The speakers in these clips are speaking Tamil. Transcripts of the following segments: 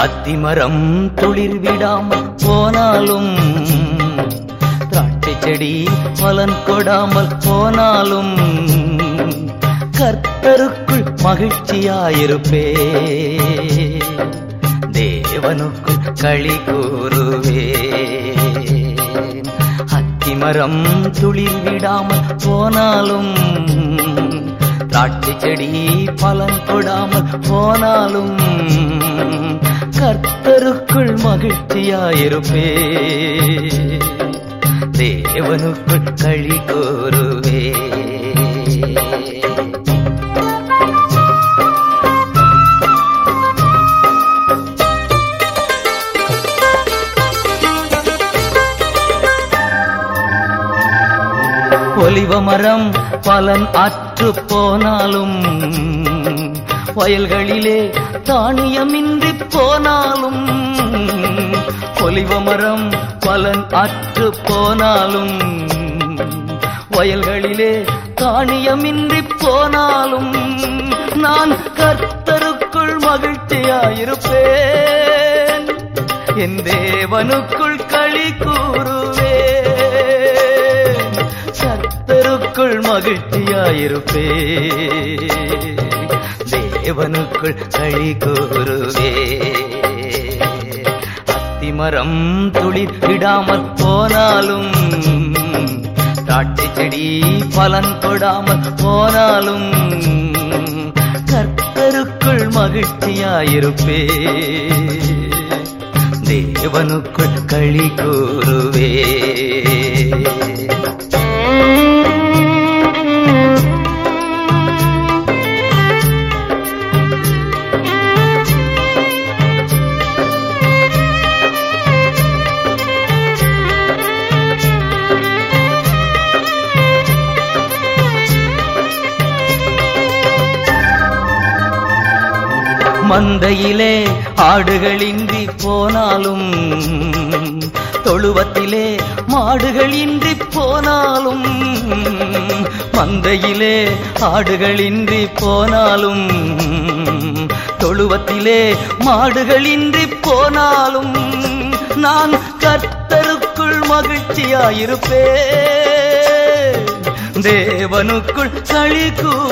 அத்திமரம் துளிர் விடாமல் போனாலும் திராட்சை செடி பலன் கொடாமல் போனாலும் கர்த்தருக்குள் மகிழ்ச்சியாயிருப்பே தேவனுக்குள் களி கூறுவே அத்திமரம் துளிர் விடாமல் போனாலும் திராட்சை செடி பலன் கொடாமல் போனாலும் கர்த்தருக்குள் மகிழ்ச்சியாயிருப்பே தேவனுக்குள் களி கூறுவே ஒலிவ மரம் பலன் அற்று போனாலும் வயல்களிலே தானியமின்றி போனாலும் ஒலிவ மரம் பலன் அற்று போனாலும் வயல்களிலே தானியமின்றி போனாலும் நான் கர்த்தருக்குள் மகிழ்ச்சியாயிருப்பேன் என் தேவனுக்குள் களி கூறுவேன் கர்த்தருக்குள் மகிழ்ச்சியாயிருப்பே தேவனுக்குள் களி கூறுவே அத்திமரம் துளிர் விடாமல் போனாலும் திராட்சை செடி பலன் கொடாமல் போனாலும் கர்த்தருக்குள் மகிழ்ச்சியாயிருப்பே தேவனுக்குள் களி கூறுவே மந்தையிலே ஆடுகளின்றி போனாலும் தொழுவத்திலே மாடுகளின்றி போனாலும் மந்தையிலே ஆடுகளின்றி போனாலும் தொழுவத்திலே மாடுகளின்றி போனாலும் நான் கர்த்தருக்குள் மகிழ்ச்சியாயிருப்பேன் தேவனுக்குள் களி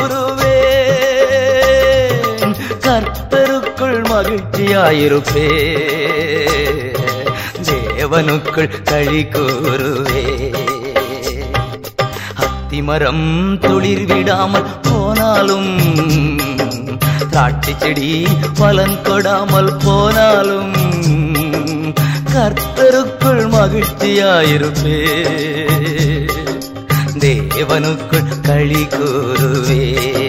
கூறுவேன் கர்த்தருக்குள் மகிழ்ச்சியாயிருப்பே தேவனுக்குள் களி கூறுவே அத்திமரம் துளிர் விடாமல் போனாலும் திராட்சை செடி பலன் கொடாமல் போனாலும் கர்த்தருக்குள் மகிழ்ச்சியாயிருப்பே தேவனுக்குள் களி கூறுவே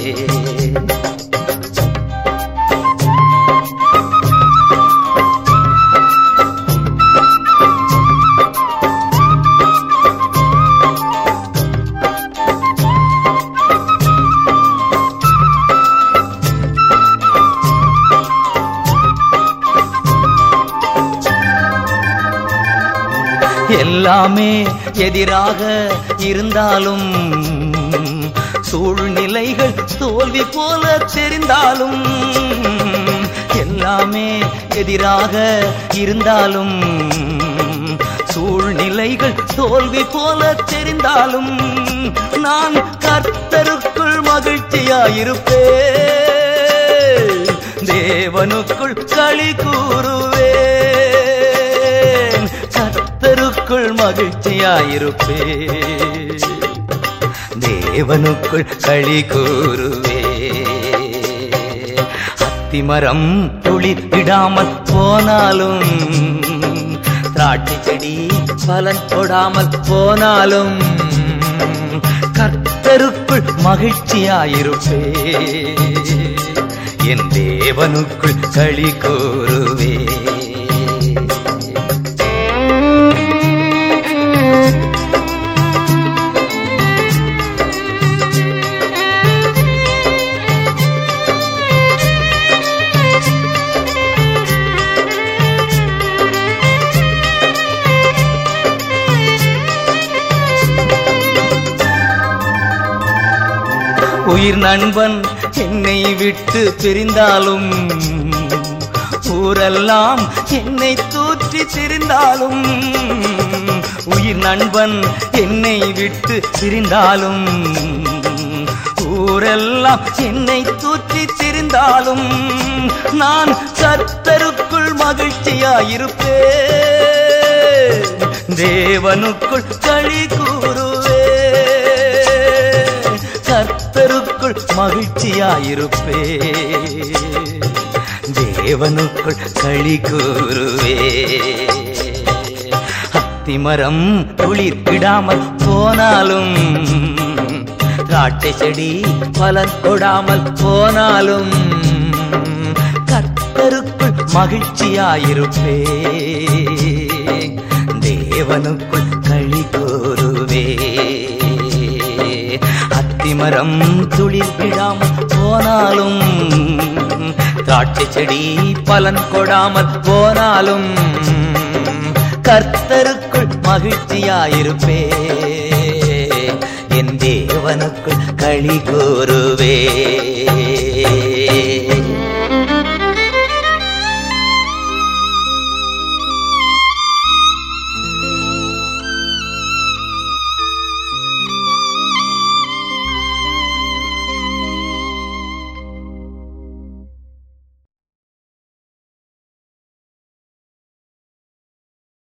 எல்லாமே எதிராக இருந்தாலும் சூழ்நிலைகள் தோல்வி போல தெரிந்தாலும் எல்லாமே எதிராக இருந்தாலும் சூழ்நிலைகள் தோல்வி போல தெரிந்தாலும் நான் கர்த்தருக்குள் மகிழ்ச்சியாயிருப்பேன் தேவனுக்குள் களி கூறுவேன் கர்த்தருக்குள் மகிழ்ச்சியாயிருப்பே தேவனுக்குள் களி கூறுவே அத்திமரம் துளிர் விடாமல் போனாலும் திராட்சை செடி பலன் கொடாமல் போனாலும் கர்த்தருக்குள் மகிழ்ச்சியாயிருப்பே என் தேவனுக்குள் களி கூறுவே உயிர் நண்பன் என்னை விட்டு பிரிந்தாலும் ஊரெல்லாம் என்னை தூற்றி திரிந்தாலும் உயிர் நண்பன் என்னை விட்டு பிரிந்தாலும் ஊரெல்லாம் என்னை தூற்றி திரிந்தாலும் நான் கர்த்தருக்குள் மகிழ்ச்சியாயிருப்பேன் தேவனுக்குள் களி கூறுவே கர்த்தருக்குள் மகிழ்ச்சியாயிருப்பே தேவனுக்குள் களி கூறுவே அத்திமரம் குளிர் விடாமல் போனாலும் திராட்சை செடி பலன் கொடாமல் போனாலும் கர்த்தருக்குள் மகிழ்ச்சியாயிருப்பே தேவனுக்குள் களி கூறுவே அத்திமரம் துளிர் விடாமல் போனாலும் திராட்சை செடி பலன் கொடாமல் போனாலும் கர்த்தருக்குள் மகிழ்ச்சியாயிருப்பே என் தேவனுக்குள் களி கூறுவே